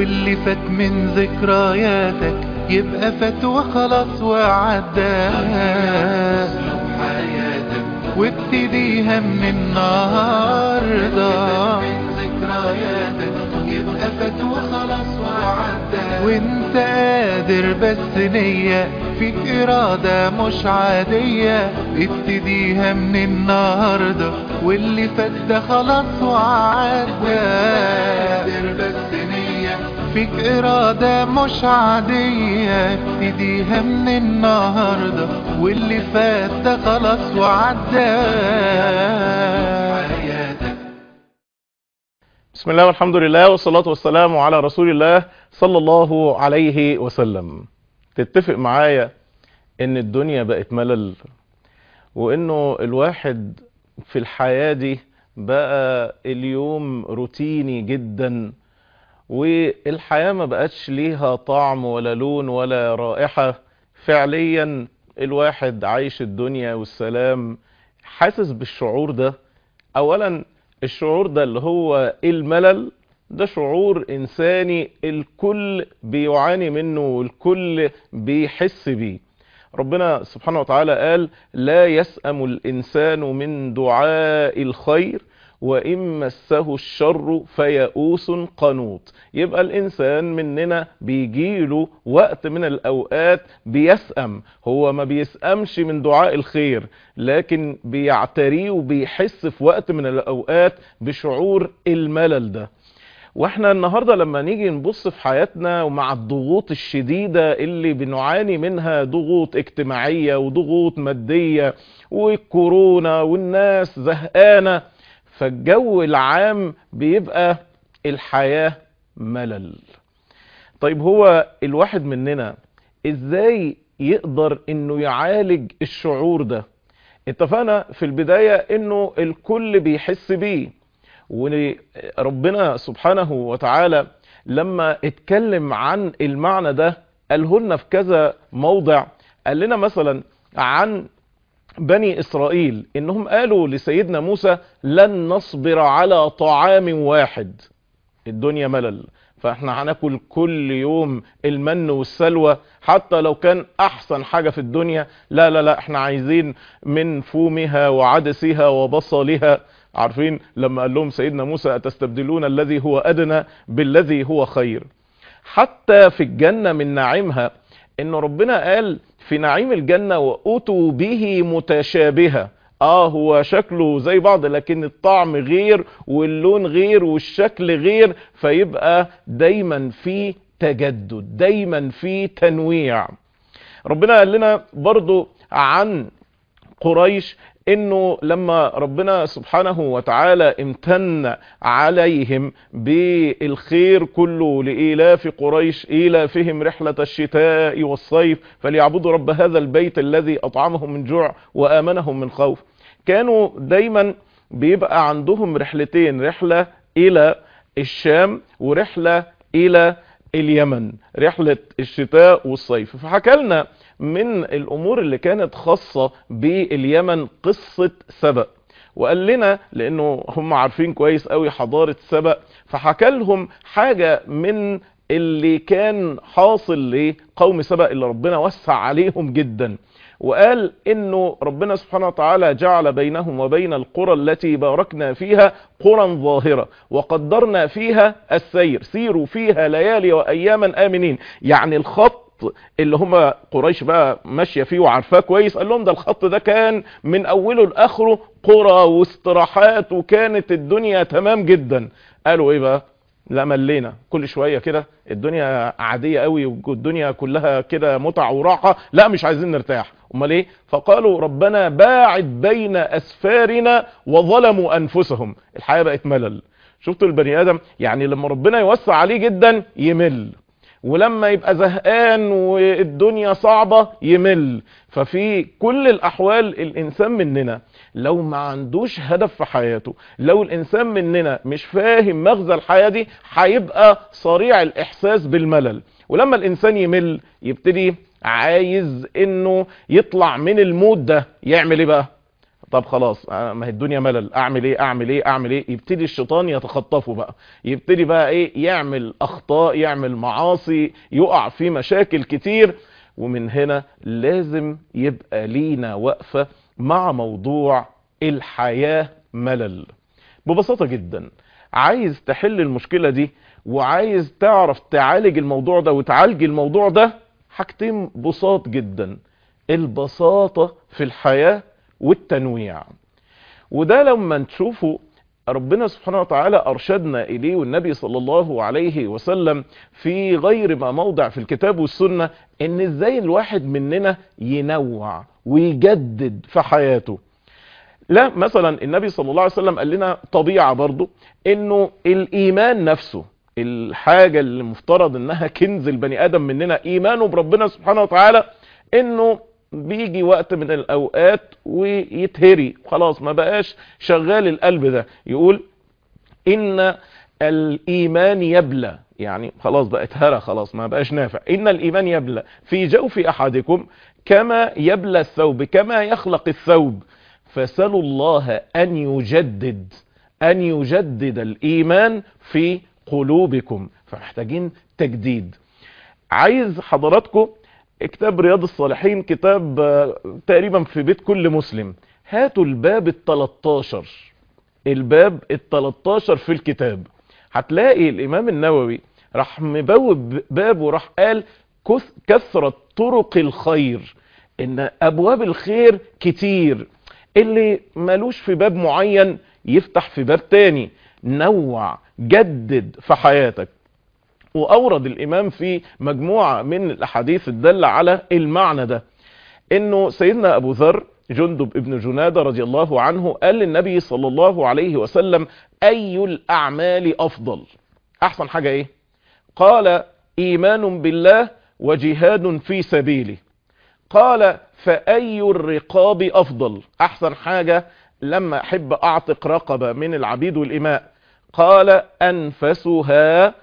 واللي فات من ذكرياتك يبقى فات وخلاص وعدى وابتديها من النهارده يبقى فات وخلاص وعدى وانت قادر بس نية فيك إرادة مش عادية ابتديها من النهاردة واللي فات ده خلاص وعدى قادر بس نية فيك إرادة مش عادية ابتديها من النهاردة واللي فات ده خلاص وعدى حياتك بسم الله والحمد لله والصلاة والسلام على رسول الله صلى الله عليه وسلم تتفق معايا ان الدنيا بقت ملل وانه الواحد في الحياة دي بقى اليوم روتيني جدا والحياة ما بقتش ليها طعم ولا لون ولا رائحة فعليا الواحد عايش الدنيا والسلام حاسس بالشعور ده اولا الشعور ده اللي هو الملل ده شعور انساني الكل بيعاني منه والكل بيحس بيه ربنا سبحانه وتعالى قال لا يسأم الانسان من دعاء الخير وإن مسه الشر فيئوس قنوط يبقى الإنسان مننا بيجيله وقت من الأوقات بيسأم هو ما بيسأمش من دعاء الخير لكن بيعتريه وبيحس في وقت من الأوقات بشعور الملل ده واحنا النهاردة لما نيجي نبص في حياتنا ومع الضغوط الشديدة اللي بنعاني منها ضغوط اجتماعية وضغوط مادية والكورونا والناس زهقانة فالجو العام بيبقى الحياة ملل طيب هو الواحد مننا ازاي يقدر انه يعالج الشعور ده اتفقنا في البداية انه الكل بيحس بيه وربنا سبحانه وتعالى لما اتكلم عن المعنى ده قاله لنا في كذا موضع قال لنا مثلا عن بني إسرائيل إنهم قالوا لسيدنا موسى لن نصبر على طعام واحد الدنيا ملل فاحنا هناكل كل يوم المن والسلوى حتى لو كان احسن حاجة في الدنيا لا لا لا احنا عايزين من فومها وعدسها وبصلها عارفين لما قال لهم سيدنا موسى أتستبدلون الذي هو أدنى بالذي هو خير حتى في الجنة من نعيمها ان ربنا قال في نعيم الجنة وأتوا به متشابهة اه هو شكله زي بعض لكن الطعم غير واللون غير والشكل غير فيبقى دايما في تجدد دايما في تنويع ربنا قال لنا برضو عن قريش انه لما ربنا سبحانه وتعالى امتن عليهم بالخير كله لإيلاف قريش إيلافهم رحلة الشتاء والصيف فليعبدوا رب هذا البيت الذي أطعمهم من جوع وآمنهم من خوف كانوا دايما بيبقى عندهم رحلتين رحلة إلى الشام ورحلة إلى اليمن رحلة الشتاء والصيف فحكى لنا من الامور اللي كانت خاصة باليمن قصة سبأ وقال لنا لانه هم عارفين كويس قوي حضارة سبأ فحكى لهم حاجة من اللي كان حاصل لقوم سبأ اللي ربنا وسع عليهم جدا وقال انه ربنا سبحانه وتعالى جعل بينهم وبين القرى التي باركنا فيها قرى ظاهرة وقدرنا فيها السير سيروا فيها ليالي واياما امنين يعني الخط اللي هم قريش بقى ماشية فيه وعارفاه كويس قال لهم ده الخط ده كان من اوله لاخره قرى واستراحات وكانت الدنيا تمام جدا قالوا ايه بقى لا ملينا كل شوية كده الدنيا عادية قوي والدنيا كلها كده متع وراحة لا مش عايزين نرتاح امال ايه فقالوا ربنا باعد بين اسفارنا وظلموا انفسهم الحياة بقت ملل شفتوا البني ادم يعني لما ربنا يوسع عليه جدا يمل ولما يبقى زهقان والدنيا صعبة يمل ففي كل الاحوال الانسان مننا لو ما عندوش هدف في حياته لو الانسان مننا مش فاهم مغزى الحياة دي هيبقى صريع الاحساس بالملل ولما الانسان يمل يبتدي عايز انه يطلع من المود ده يعمل ايه بقى طب خلاص آه، ما هي الدنيا ملل اعمل ايه اعمل ايه اعمل ايه يبتدي الشيطان يتخطفه بقى يبتدي بقى ايه يعمل اخطاء يعمل معاصي يقع في مشاكل كتير ومن هنا لازم يبقى لينا وقفة مع موضوع الحياة ملل ببساطة جدا عايز تحل المشكلة دي وعايز تعرف تعالج الموضوع ده وتعالج الموضوع ده حاجتين بساط جدا البساطة في الحياة والتنويع وده لما تشوفوا ربنا سبحانه وتعالى أرشدنا إليه والنبي صلى الله عليه وسلم في غير ما موضع في الكتاب والسنة إن إزاي الواحد مننا ينوع ويجدد في حياته لا مثلا النبي صلى الله عليه وسلم قال لنا طبيعة برضو انه الايمان نفسه الحاجة اللي مفترض انها كنز البني ادم مننا ايمانه بربنا سبحانه وتعالى انه بيجي وقت من الاوقات ويتهري خلاص ما بقاش شغال القلب ده يقول ان الايمان يبلى يعني خلاص بقى اتهرى خلاص ما بقاش نافع ان الايمان يبلى في جوف احدكم كما يبلى الثوب كما يخلق الثوب فسلوا الله ان يجدد ان يجدد الايمان في قلوبكم فمحتاجين تجديد عايز حضراتكم كتاب رياض الصالحين كتاب آه، تقريبا في بيت كل مسلم هاتوا الباب ال13 الباب ال13 في الكتاب هتلاقي الامام النووي راح مبوب باب وراح قال كث- كثرة طرق الخير ان ابواب الخير كتير اللي ملوش في باب معين يفتح في باب تاني نوع جدد في حياتك واورد الامام في مجموعة من الاحاديث الدالة على المعنى ده انه سيدنا ابو ذر جندب ابن جنادة رضي الله عنه قال للنبي صلى الله عليه وسلم اي الاعمال افضل احسن حاجة ايه قال ايمان بالله وجهاد في سبيله قال فأي الرقاب أفضل أحسن حاجة لما أحب أعتق رقبة من العبيد والإماء قال أنفسها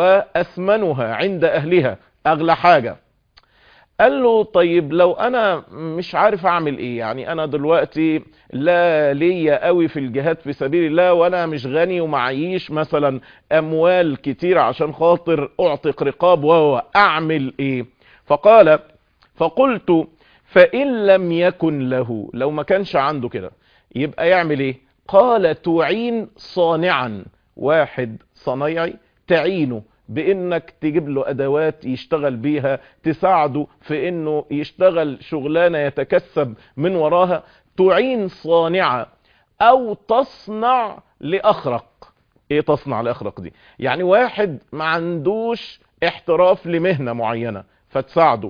وأثمنها عند أهلها أغلى حاجة قال له طيب لو انا مش عارف اعمل ايه يعني انا دلوقتي لا ليا قوي في الجهاد في سبيل الله وانا مش غني ومعيش مثلا اموال كتير عشان خاطر اعتق رقاب وهو اعمل ايه فقال فقلت فان لم يكن له لو ما كانش عنده كده يبقى يعمل ايه قال تعين صانعا واحد صنايعي تعينه بانك تجيب له ادوات يشتغل بيها تساعده في انه يشتغل شغلانة يتكسب من وراها تعين صانعة او تصنع لاخرق ايه تصنع لاخرق دي يعني واحد ما عندوش احتراف لمهنة معينة فتساعده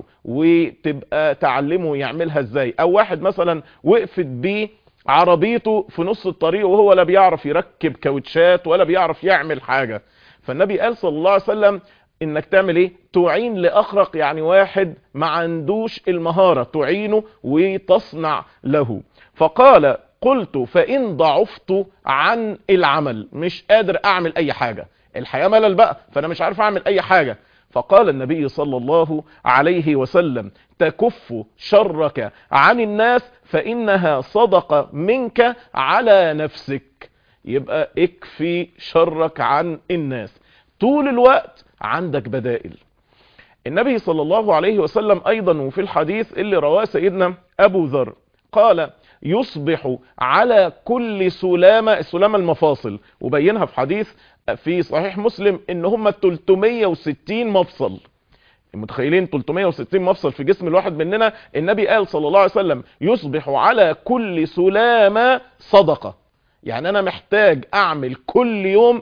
وتبقى تعلمه يعملها ازاي او واحد مثلا وقفت بيه عربيته في نص الطريق وهو لا بيعرف يركب كاوتشات ولا بيعرف يعمل حاجة فالنبي قال صلى الله عليه وسلم انك تعمل ايه تعين لاخرق يعني واحد ما عندوش المهارة تعينه وتصنع له فقال قلت فان ضعفت عن العمل مش قادر اعمل اي حاجة الحياة ملل بقى فانا مش عارف اعمل اي حاجة فقال النبي صلى الله عليه وسلم تكف شرك عن الناس فانها صدقة منك على نفسك يبقى اكفي شرك عن الناس طول الوقت عندك بدائل النبي صلى الله عليه وسلم ايضا وفي الحديث اللي رواه سيدنا ابو ذر قال يصبح على كل سلامة السلامة المفاصل وبينها في حديث في صحيح مسلم ان هم 360 مفصل متخيلين 360 مفصل في جسم الواحد مننا النبي قال صلى الله عليه وسلم يصبح على كل سلامة صدقة يعني انا محتاج اعمل كل يوم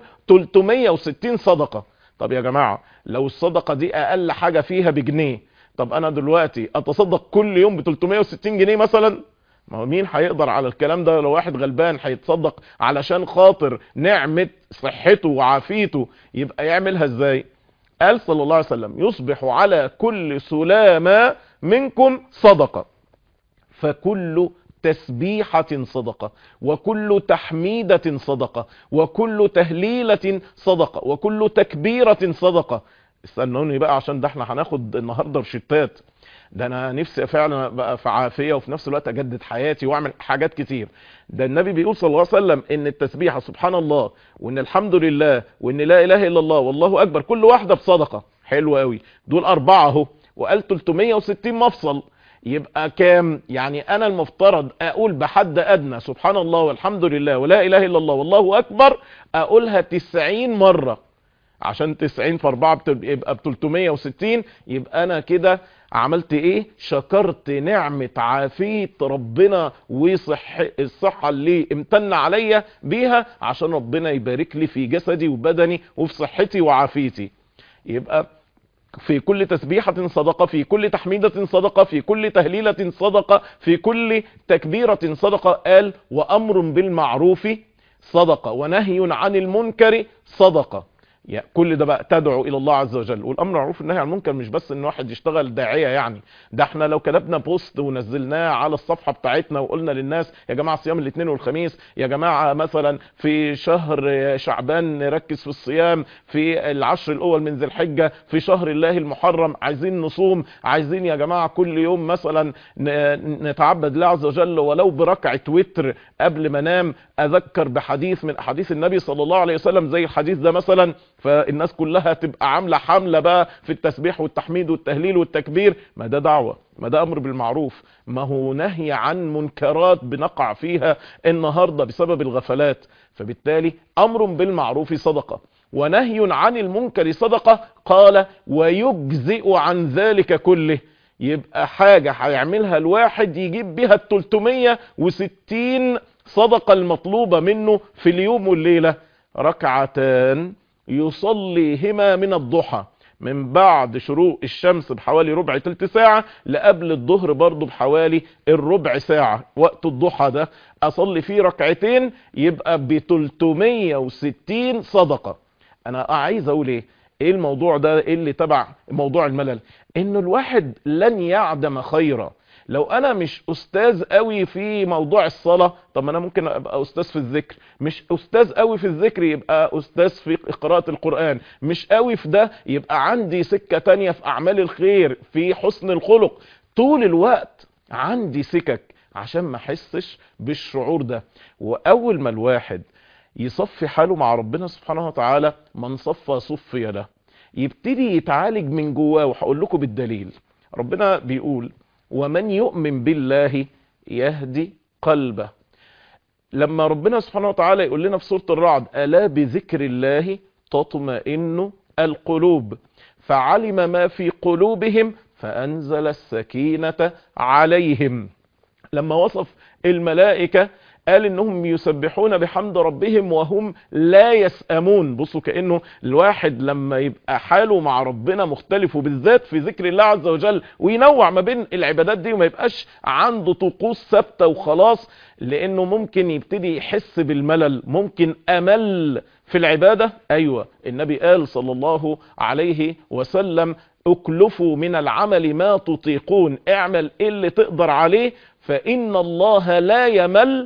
360 صدقة طب يا جماعة لو الصدقة دي اقل حاجة فيها بجنيه طب انا دلوقتي اتصدق كل يوم ب 360 جنيه مثلا ما هو مين هيقدر على الكلام ده لو واحد غلبان هيتصدق علشان خاطر نعمة صحته وعافيته يبقى يعملها ازاي قال صلى الله عليه وسلم يصبح على كل سلامة منكم صدقة فكل تسبيحة صدقة وكل تحميدة صدقة وكل تهليلة صدقة وكل تكبيرة صدقة استنوني بقى عشان ده احنا هناخد النهاردة روشتات ده انا نفسي فعلا ابقى في عافيه وفي نفس الوقت اجدد حياتي واعمل حاجات كتير ده النبي بيقول صلى الله عليه وسلم ان التسبيحه سبحان الله وان الحمد لله وان لا اله الا الله والله اكبر كل واحده بصدقه حلو قوي دول اربعه اهو وقال 360 مفصل يبقى كام يعني انا المفترض اقول بحد ادنى سبحان الله والحمد لله ولا اله الا الله والله اكبر اقولها 90 مره عشان 90 في 4 يبقى ب 360 يبقى انا كده عملت ايه شكرت نعمة عافية ربنا وصح الصحة اللي امتن عليا بيها عشان ربنا يبارك لي في جسدي وبدني وفي صحتي وعافيتي يبقى في كل تسبيحة صدقة في كل تحميدة صدقة في كل تهليلة صدقة في كل تكبيرة صدقة قال وأمر بالمعروف صدقة ونهي عن المنكر صدقة يعني كل ده بقى تدعو الى الله عز وجل والامر معروف النهي عن المنكر مش بس ان واحد يشتغل داعيه يعني ده احنا لو كتبنا بوست ونزلناه على الصفحه بتاعتنا وقلنا للناس يا جماعه صيام الاثنين والخميس يا جماعه مثلا في شهر شعبان نركز في الصيام في العشر الاول من ذي الحجه في شهر الله المحرم عايزين نصوم عايزين يا جماعه كل يوم مثلا نتعبد الله عز وجل ولو بركعه وتر قبل ما انام اذكر بحديث من احاديث النبي صلى الله عليه وسلم زي الحديث ده مثلا فالناس كلها تبقى عامله حمله بقى في التسبيح والتحميد والتهليل والتكبير ما ده دعوه ما ده امر بالمعروف ما هو نهي عن منكرات بنقع فيها النهارده بسبب الغفلات فبالتالي امر بالمعروف صدقه ونهي عن المنكر صدقه قال ويجزئ عن ذلك كله يبقى حاجه هيعملها الواحد يجيب بها ال 360 صدقه المطلوبه منه في اليوم والليله ركعتان يصليهما من الضحى من بعد شروق الشمس بحوالي ربع تلت ساعة لقبل الظهر برضو بحوالي الربع ساعة وقت الضحى ده اصلي فيه ركعتين يبقى ب 360 صدقة انا عايز اقول ايه ايه الموضوع ده إيه اللي تبع موضوع الملل انه الواحد لن يعدم خيرا لو انا مش استاذ قوي في موضوع الصلاة طب ما انا ممكن ابقى استاذ في الذكر مش استاذ قوي في الذكر يبقى استاذ في قراءة القرآن مش قوي في ده يبقى عندي سكة تانية في اعمال الخير في حسن الخلق طول الوقت عندي سكك عشان ما احسش بالشعور ده واول ما الواحد يصفي حاله مع ربنا سبحانه وتعالى من صفى صفي له يبتدي يتعالج من جواه وهقول لكم بالدليل ربنا بيقول ومن يؤمن بالله يهدي قلبه لما ربنا سبحانه وتعالى يقول لنا في سورة الرعد ألا بذكر الله تطمئن القلوب فعلم ما في قلوبهم فأنزل السكينة عليهم لما وصف الملائكة قال انهم يسبحون بحمد ربهم وهم لا يسأمون بصوا كأنه الواحد لما يبقى حاله مع ربنا مختلف وبالذات في ذكر الله عز وجل وينوع ما بين العبادات دي وما يبقاش عنده طقوس ثابته وخلاص لانه ممكن يبتدي يحس بالملل ممكن امل في العبادة ايوه النبي قال صلى الله عليه وسلم اكلفوا من العمل ما تطيقون اعمل اللي تقدر عليه فان الله لا يمل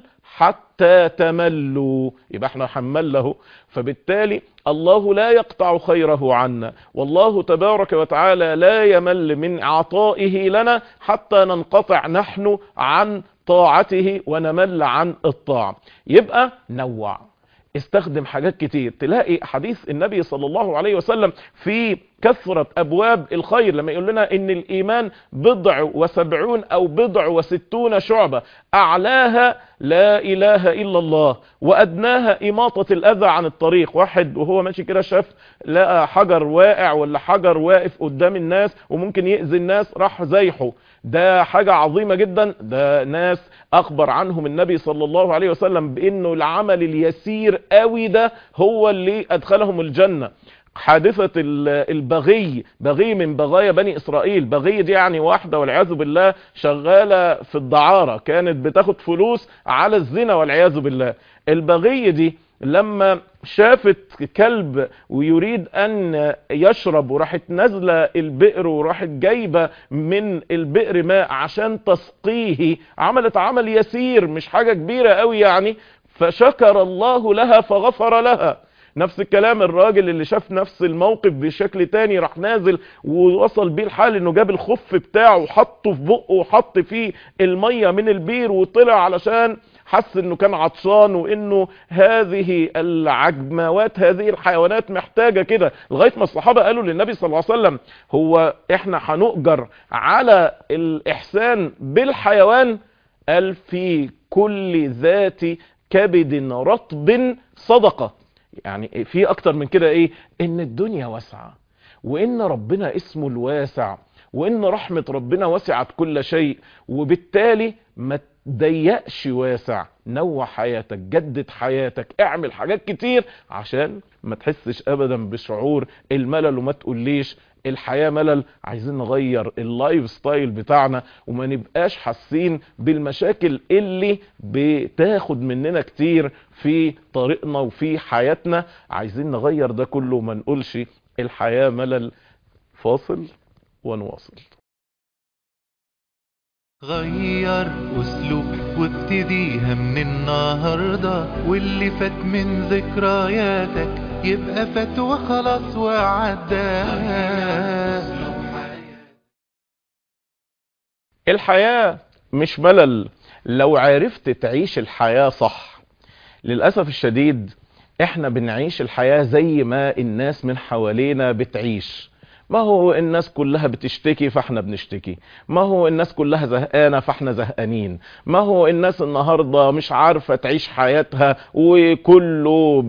حتى تملوا يبقى احنا حمل له فبالتالي الله لا يقطع خيره عنا والله تبارك وتعالى لا يمل من عطائه لنا حتى ننقطع نحن عن طاعته ونمل عن الطاعة يبقى نوع استخدم حاجات كتير تلاقي حديث النبي صلى الله عليه وسلم في كثرة أبواب الخير لما يقول لنا إن الإيمان بضع وسبعون أو بضع وستون شعبة أعلاها لا إله إلا الله وأدناها إماطة الأذى عن الطريق واحد وهو ماشي كده شاف لقى حجر واقع ولا حجر واقف قدام الناس وممكن يأذي الناس راح زيحه ده حاجة عظيمة جدا ده ناس أخبر عنهم النبي صلى الله عليه وسلم بأنه العمل اليسير قوي ده هو اللي أدخلهم الجنة حادثة البغي بغي من بغايا بني إسرائيل بغي دي يعني واحدة والعياذ بالله شغالة في الدعارة كانت بتاخد فلوس على الزنا والعياذ بالله البغي دي لما شافت كلب ويريد ان يشرب وراحت نازله البئر وراحت جايبه من البئر ماء عشان تسقيه عملت عمل يسير مش حاجه كبيره قوي يعني فشكر الله لها فغفر لها نفس الكلام الراجل اللي شاف نفس الموقف بشكل تاني راح نازل ووصل بيه الحال انه جاب الخف بتاعه وحطه في بقه وحط فيه المية من البير وطلع علشان حس انه كان عطشان وانه هذه العجموات هذه الحيوانات محتاجة كده لغاية ما الصحابة قالوا للنبي صلى الله عليه وسلم هو احنا هنؤجر على الاحسان بالحيوان قال في كل ذات كبد رطب صدقة يعني في اكتر من كده ايه ان الدنيا واسعة وان ربنا اسمه الواسع وان رحمة ربنا وسعت كل شيء وبالتالي ما تضيقش واسع نوع حياتك جدد حياتك اعمل حاجات كتير عشان ما تحسش ابدا بشعور الملل وما تقوليش الحياة ملل عايزين نغير اللايف ستايل بتاعنا وما نبقاش حاسين بالمشاكل اللي بتاخد مننا كتير في طريقنا وفي حياتنا عايزين نغير ده كله وما نقولش الحياة ملل فاصل ونواصل غير اسلوب وابتديها من النهاردة واللي فات من ذكرياتك يبقى فات وخلاص وعدى الحياة مش ملل لو عرفت تعيش الحياة صح للأسف الشديد احنا بنعيش الحياة زي ما الناس من حوالينا بتعيش ما هو الناس كلها بتشتكي فاحنا بنشتكي ما هو الناس كلها زهقانة فاحنا زهقانين ما هو الناس النهاردة مش عارفة تعيش حياتها وكله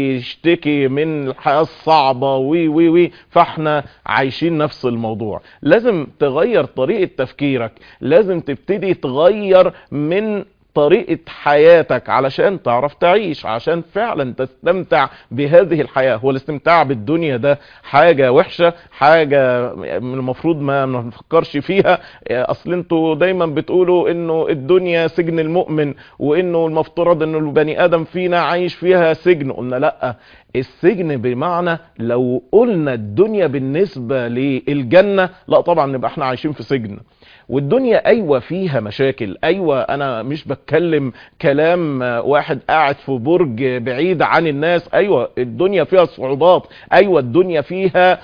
بيشتكي من الحياة الصعبة وي وي وي فاحنا عايشين نفس الموضوع لازم تغير طريقة تفكيرك لازم تبتدي تغير من طريقة حياتك علشان تعرف تعيش عشان فعلا تستمتع بهذه الحياة هو الاستمتاع بالدنيا ده حاجة وحشة حاجة المفروض ما نفكرش فيها اصل انتوا دايما بتقولوا انه الدنيا سجن المؤمن وانه المفترض انه البني ادم فينا عايش فيها سجن قلنا لا السجن بمعنى لو قلنا الدنيا بالنسبة للجنة لا طبعا نبقى احنا عايشين في سجن والدنيا ايوه فيها مشاكل ايوه انا مش بتكلم كلام واحد قاعد في برج بعيد عن الناس ايوه الدنيا فيها صعوبات ايوه الدنيا فيها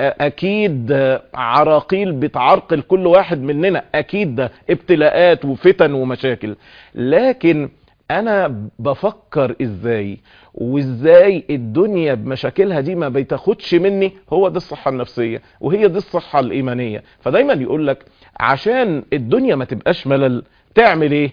اكيد عراقيل بتعرقل كل واحد مننا اكيد ده ابتلاءات وفتن ومشاكل لكن انا بفكر ازاي وازاي الدنيا بمشاكلها دي ما بتاخدش مني هو ده الصحة النفسية وهي دي الصحة الايمانية فدايما يقول لك عشان الدنيا ما تبقاش ملل تعمل ايه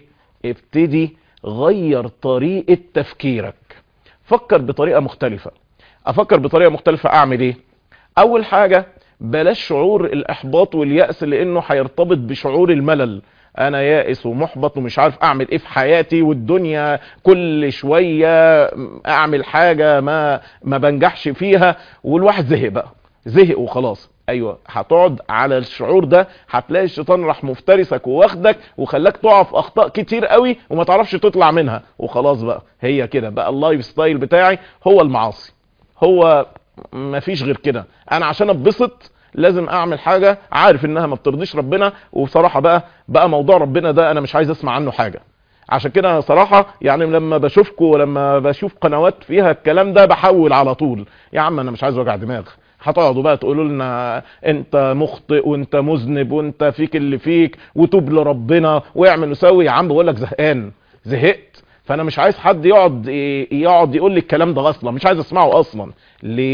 ابتدي غير طريقة تفكيرك فكر بطريقة مختلفة افكر بطريقة مختلفة اعمل ايه اول حاجة بلاش شعور الاحباط واليأس لانه هيرتبط بشعور الملل انا يائس ومحبط ومش عارف اعمل ايه في حياتي والدنيا كل شوية اعمل حاجة ما ما بنجحش فيها والواحد زهق بقى زهق وخلاص ايوه هتقعد على الشعور ده هتلاقي الشيطان راح مفترسك وواخدك وخلاك تقع في اخطاء كتير قوي وما تعرفش تطلع منها وخلاص بقى هي كده بقى اللايف ستايل بتاعي هو المعاصي هو مفيش غير كده انا عشان اتبسط لازم اعمل حاجة عارف انها ما بترضيش ربنا وبصراحة بقى بقى موضوع ربنا ده انا مش عايز اسمع عنه حاجة عشان كده صراحة يعني لما بشوفكم ولما بشوف قنوات فيها الكلام ده بحول على طول يا عم انا مش عايز وجع دماغ هتقعدوا بقى تقولوا لنا انت مخطئ وانت مذنب وانت فيك اللي فيك وتوب لربنا واعمل وسوي يا عم بقول لك زهقان زهقت فانا مش عايز حد يقعد يقعد يقول لي الكلام ده اصلا مش عايز اسمعه اصلا ليه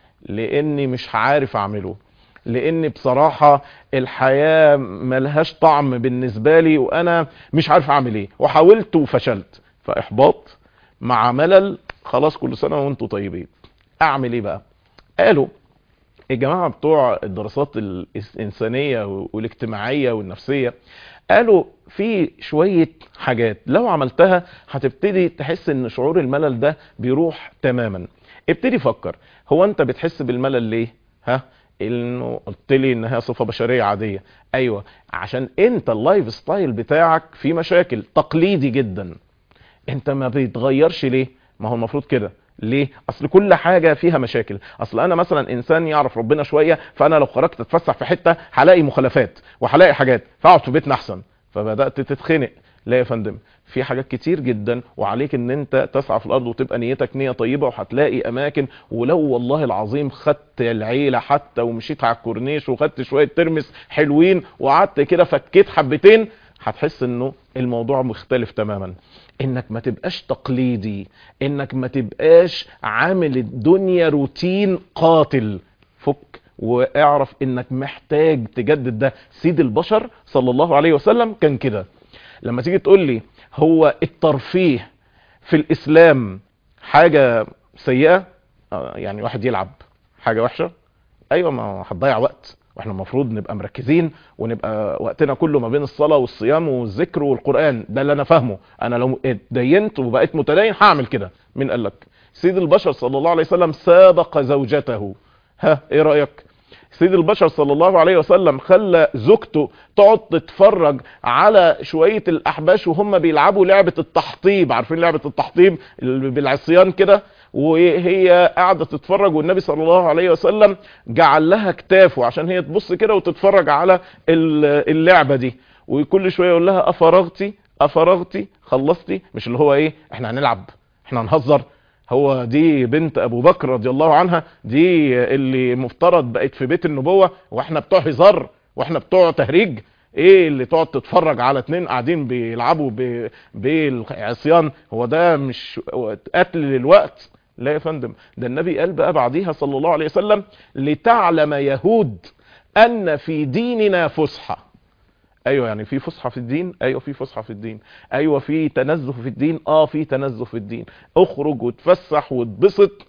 لاني مش عارف اعمله لان بصراحة الحياة ملهاش طعم بالنسبة لي وانا مش عارف اعمل ايه وحاولت وفشلت فاحباط مع ملل خلاص كل سنة وانتم طيبين اعمل ايه بقى قالوا الجماعة بتوع الدراسات الإنسانية والاجتماعية والنفسية قالوا في شوية حاجات لو عملتها هتبتدي تحس ان شعور الملل ده بيروح تماما ابتدي فكر هو انت بتحس بالملل ليه ها انه قلت لي انها صفة بشرية عادية ايوه عشان انت اللايف ستايل بتاعك في مشاكل تقليدي جدا انت ما بيتغيرش ليه ما هو المفروض كده ليه اصل كل حاجة فيها مشاكل اصل انا مثلا انسان يعرف ربنا شوية فانا لو خرجت اتفسح في حتة هلاقي مخالفات وهلاقي حاجات فاقعد في بيتنا احسن فبدأت تتخنق لا يا فندم في حاجات كتير جدا وعليك ان انت تسعى في الارض وتبقى نيتك نية طيبة وهتلاقي اماكن ولو والله العظيم خدت العيلة حتى ومشيت على الكورنيش وخدت شوية ترمس حلوين وقعدت كده فكيت حبتين هتحس انه الموضوع مختلف تماما انك ما تبقاش تقليدي انك ما تبقاش عامل الدنيا روتين قاتل فك واعرف انك محتاج تجدد ده سيد البشر صلى الله عليه وسلم كان كده لما تيجي تقول لي هو الترفيه في الاسلام حاجة سيئة آه، يعني واحد يلعب حاجة وحشة ايوه ما هتضيع وقت واحنا المفروض نبقى مركزين ونبقى وقتنا كله ما بين الصلاة والصيام والذكر والقرآن ده اللي انا فاهمه انا لو اتدينت وبقيت متدين هعمل كده مين قال لك سيد البشر صلى الله عليه وسلم سابق زوجته ها ايه رأيك سيد البشر صلى الله عليه وسلم خلى زوجته تقعد تتفرج على شوية الأحباش وهم بيلعبوا لعبة التحطيب عارفين لعبة التحطيب اللي بالعصيان كده وهي قاعدة تتفرج والنبي صلى الله عليه وسلم جعل لها كتافه عشان هي تبص كده وتتفرج على ال- اللعبة دي وكل شوية يقول لها أفرغتي أفرغتي خلصتي مش اللي هو ايه احنا هنلعب احنا هنهزر هو دي بنت ابو بكر رضي الله عنها دي اللي مفترض بقت في بيت النبوة واحنا بتوع هزار واحنا بتوع تهريج ايه اللي تقعد تتفرج على اتنين قاعدين بيلعبوا ب- بالعصيان هو ده مش قتل للوقت لا يا فندم ده النبي قال بقى بعديها صلى الله عليه وسلم لتعلم يهود ان في ديننا فسحه ايوه يعني في فسحه في الدين ايوه في فسحه في الدين ايوه في تنزه في الدين اه في تنزه في الدين اخرج وتفسح وتبسط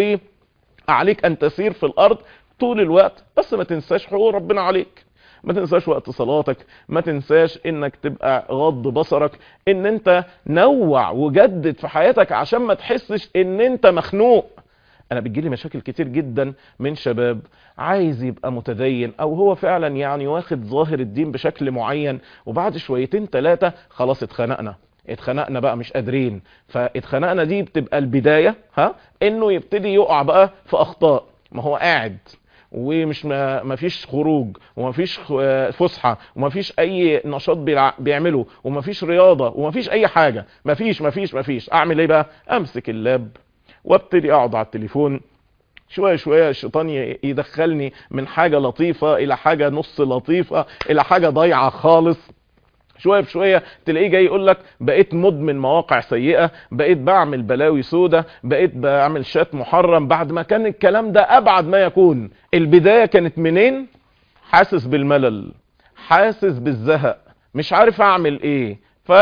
وعليك ان تسير في الارض طول الوقت بس ما تنساش حقوق ربنا عليك ما تنساش وقت صلاتك ما تنساش انك تبقى غض بصرك ان انت نوع وجدد في حياتك عشان ما تحسش ان انت مخنوق انا بتجيلي مشاكل كتير جدا من شباب عايز يبقى متدين او هو فعلا يعني واخد ظاهر الدين بشكل معين وبعد شويتين ثلاثة خلاص اتخنقنا اتخنقنا بقى مش قادرين فاتخنقنا دي بتبقى البداية ها انه يبتدي يقع بقى في اخطاء ما هو قاعد ومش ما ما فيش خروج وما فيش خ- فسحه وما فيش اي نشاط بيلع- بيعمله وما فيش رياضه وما فيش اي حاجه ما فيش ما فيش ما فيش اعمل ايه بقى امسك اللاب وابتدي اقعد على التليفون شوية شوية الشيطان ي- يدخلني من حاجة لطيفة الى حاجة نص لطيفة الى حاجة ضايعة خالص شوية بشوية تلاقيه جاي يقول لك بقيت مدمن مواقع سيئة بقيت بعمل بلاوي سودة بقيت بعمل شات محرم بعد ما كان الكلام ده ابعد ما يكون البداية كانت منين حاسس بالملل حاسس بالزهق مش عارف اعمل ايه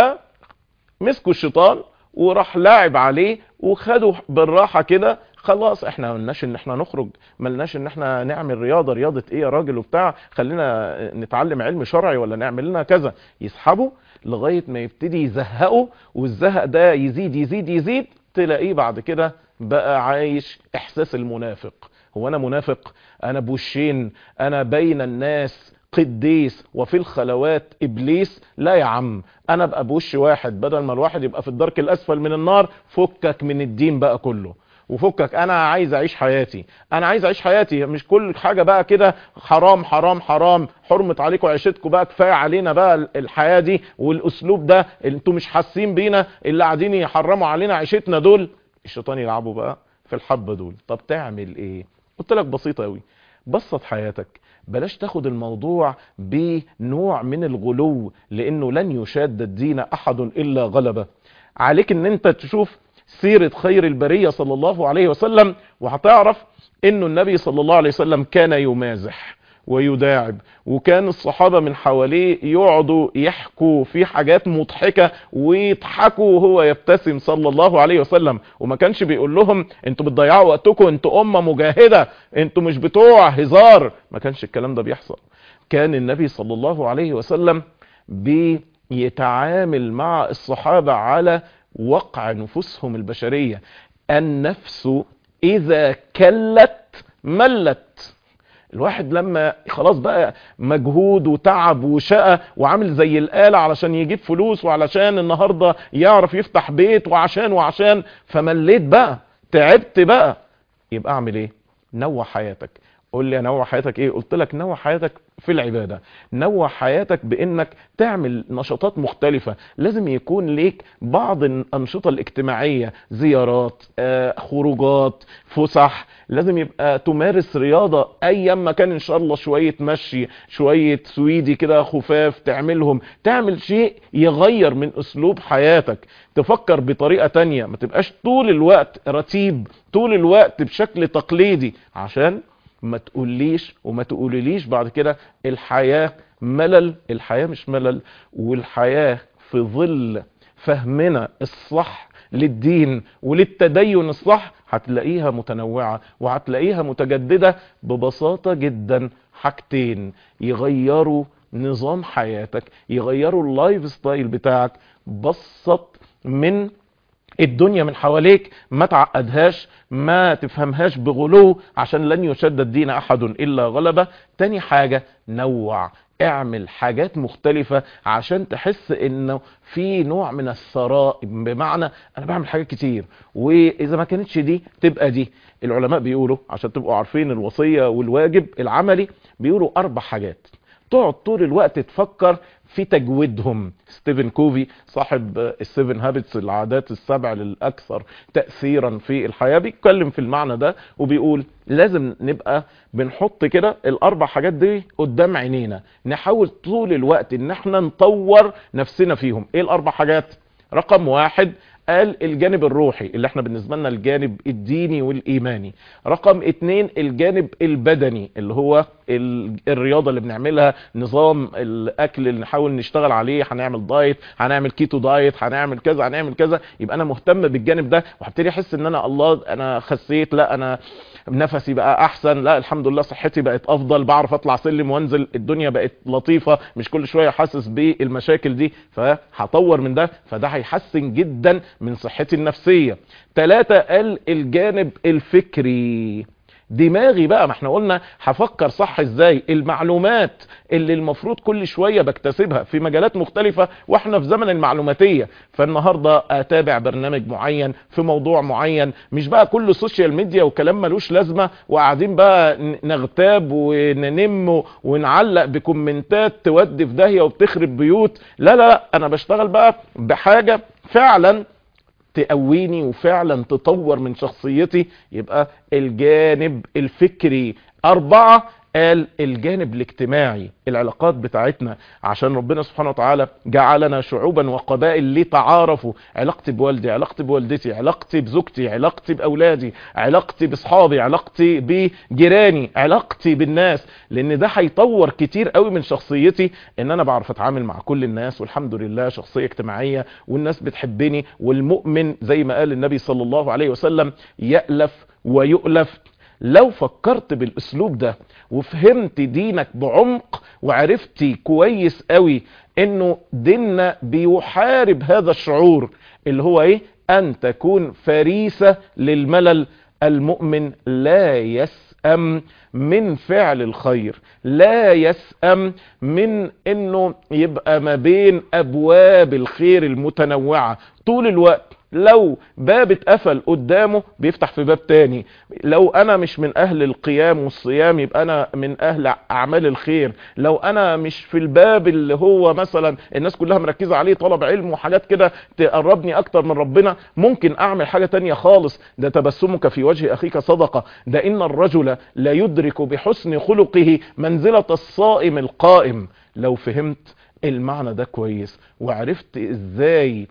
فمسكوا الشيطان وراح لاعب عليه وخدوا بالراحة كده خلاص احنا ملناش ان احنا نخرج ملناش ان احنا نعمل رياضة رياضة ايه يا راجل وبتاع خلينا نتعلم علم شرعي ولا نعمل لنا كذا يسحبوا لغاية ما يبتدي يزهقوا والزهق ده يزيد يزيد يزيد تلاقيه بعد كده بقى عايش احساس المنافق هو انا منافق انا بوشين انا بين الناس قديس وفي الخلوات ابليس لا يا عم انا ابقى بوش واحد بدل ما الواحد يبقى في الدرك الاسفل من النار فكك من الدين بقى كله وفكك انا عايز اعيش حياتي انا عايز اعيش حياتي مش كل حاجة بقى كده حرام حرام حرام حرمة عليكم عيشتكم بقى كفاية علينا بقى الحياة دي والاسلوب ده انتوا مش حاسين بينا اللي قاعدين يحرموا علينا عيشتنا دول الشيطان يلعبوا بقى في الحبة دول طب تعمل ايه قلت لك بسيطة قوي بسط حياتك بلاش تاخد الموضوع بنوع من الغلو لانه لن يشاد الدين احد الا غلبه عليك ان انت تشوف سيرة خير البرية صلى الله عليه وسلم وهتعرف انه النبي صلى الله عليه وسلم كان يمازح ويداعب وكان الصحابة من حواليه يقعدوا يحكوا في حاجات مضحكة ويضحكوا وهو يبتسم صلى الله عليه وسلم وما كانش بيقول لهم انتوا بتضيعوا وقتكم انتوا امة مجاهدة انتوا مش بتوع هزار ما كانش الكلام ده بيحصل كان النبي صلى الله عليه وسلم بيتعامل مع الصحابة على وقع نفوسهم البشرية النفس اذا كلت ملت الواحد لما خلاص بقى مجهود وتعب وشقى وعامل زي الآلة علشان يجيب فلوس وعلشان النهاردة يعرف يفتح بيت وعشان وعشان فمليت بقى تعبت بقى يبقى اعمل ايه نوع حياتك قول لي انوع حياتك ايه قلت لك نوع حياتك في العبادة نوع حياتك بانك تعمل نشاطات مختلفة لازم يكون ليك بعض الانشطة الاجتماعية زيارات آه، خروجات فسح لازم يبقى تمارس رياضة ايام ما كان ان شاء الله شوية مشي شوية سويدي كده خفاف تعملهم تعمل شيء يغير من اسلوب حياتك تفكر بطريقة تانية ما تبقاش طول الوقت رتيب طول الوقت بشكل تقليدي عشان ما تقوليش وما تقوليليش بعد كده الحياة ملل الحياة مش ملل والحياة في ظل فهمنا الصح للدين وللتدين الصح هتلاقيها متنوعة وهتلاقيها متجددة ببساطة جدا حاجتين يغيروا نظام حياتك يغيروا اللايف ستايل بتاعك بسط من الدنيا من حواليك ما تعقدهاش ما تفهمهاش بغلو عشان لن يشد الدين احد الا غلبه تاني حاجة نوع اعمل حاجات مختلفة عشان تحس انه في نوع من الثراء بمعنى انا بعمل حاجات كتير واذا ما كانتش دي تبقى دي العلماء بيقولوا عشان تبقوا عارفين الوصية والواجب العملي بيقولوا اربع حاجات تقعد طول الوقت تفكر في تجويدهم ستيفن كوفي صاحب السيفن هابتس العادات السبع للاكثر تاثيرا في الحياه بيتكلم في المعنى ده وبيقول لازم نبقى بنحط كده الاربع حاجات دي قدام عينينا نحاول طول الوقت ان احنا نطور نفسنا فيهم ايه الاربع حاجات رقم واحد قال الجانب الروحي اللي احنا بالنسبة لنا الجانب الديني والايماني رقم اتنين الجانب البدني اللي هو ال- الرياضة اللي بنعملها نظام الاكل اللي نحاول نشتغل عليه هنعمل دايت هنعمل كيتو دايت هنعمل كذا هنعمل كذا يبقى انا مهتم بالجانب ده وهبتدي احس ان انا الله انا خسيت لا انا نفسي بقى احسن لا الحمد لله صحتي بقت افضل بعرف اطلع سلم وانزل الدنيا بقت لطيفة مش كل شوية حاسس بالمشاكل دي فهطور من ده فده هيحسن جدا من صحتي النفسية ثلاثة قال الجانب الفكري دماغي بقى ما احنا قلنا هفكر صح ازاي المعلومات اللي المفروض كل شوية بكتسبها في مجالات مختلفة واحنا في زمن المعلوماتية فالنهاردة اتابع برنامج معين في موضوع معين مش بقى كله سوشيال ميديا وكلام ملوش لازمة وقاعدين بقى ن- نغتاب وننم ونعلق بكومنتات تودي في داهية وبتخرب بيوت لا لا لا انا بشتغل بقى بحاجة فعلا تقويني وفعلا تطور من شخصيتي يبقى الجانب الفكري أربعة قال الجانب الاجتماعي العلاقات بتاعتنا عشان ربنا سبحانه وتعالى جعلنا شعوبا وقبائل لتعارفوا علاقتي بوالدي علاقتي بوالدتي علاقتي بزوجتي علاقتي بأولادي علاقتي بصحابي علاقتي بجيراني علاقتي بالناس لان ده هيطور كتير قوي من شخصيتي ان انا بعرف اتعامل مع كل الناس والحمد لله شخصية اجتماعية والناس بتحبني والمؤمن زي ما قال النبي صلى الله عليه وسلم يألف ويؤلف لو فكرت بالاسلوب ده وفهمت دينك بعمق وعرفتي كويس قوي انه ديننا بيحارب هذا الشعور اللي هو ايه ان تكون فريسة للملل المؤمن لا يسأم من فعل الخير لا يسأم من انه يبقى ما بين ابواب الخير المتنوعة طول الوقت لو باب اتقفل قدامه بيفتح في باب تاني لو انا مش من اهل القيام والصيام يبقى انا من اهل اعمال الخير لو انا مش في الباب اللي هو مثلا الناس كلها مركزة عليه طلب علم وحاجات كده تقربني اكتر من ربنا ممكن اعمل حاجة تانية خالص ده تبسمك في وجه اخيك صدقة ده ان الرجل لا يدرك بحسن خلقه منزلة الصائم القائم لو فهمت المعنى ده كويس وعرفت ازاي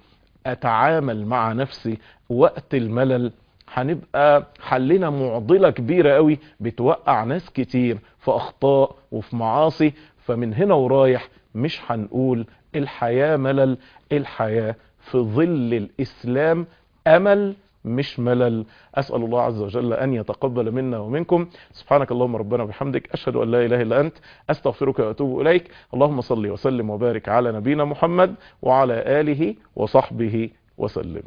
اتعامل مع نفسي وقت الملل هنبقى حلنا معضلة كبيرة قوي بتوقع ناس كتير في اخطاء وفي معاصي فمن هنا ورايح مش هنقول الحياة ملل الحياة في ظل الاسلام امل مش ملل اسال الله عز وجل ان يتقبل منا ومنكم سبحانك اللهم ربنا وبحمدك اشهد ان لا اله الا انت استغفرك واتوب اليك اللهم صل وسلم وبارك على نبينا محمد وعلى اله وصحبه وسلم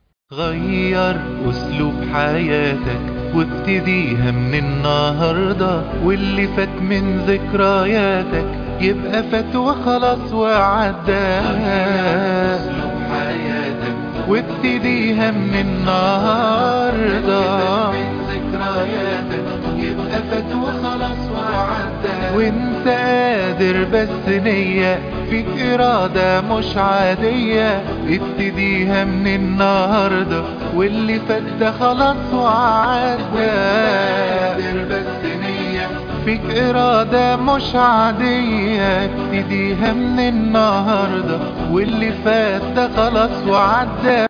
غير اسلوب حياتك وابتديها من النهاردة واللي فات من ذكرياتك يبقى فات وخلاص وعدى اسلوب حياتك وابتديها من النهاردة من ذكرياتك يبقى فات وخلاص انت قادر بس نية فيك ارادة مش عادية ابتديها من النهاردة واللي فات ده خلاص وعدى قادر بس نية فيك ارادة مش عادية ابتديها من النهاردة واللي فات ده خلاص وعدى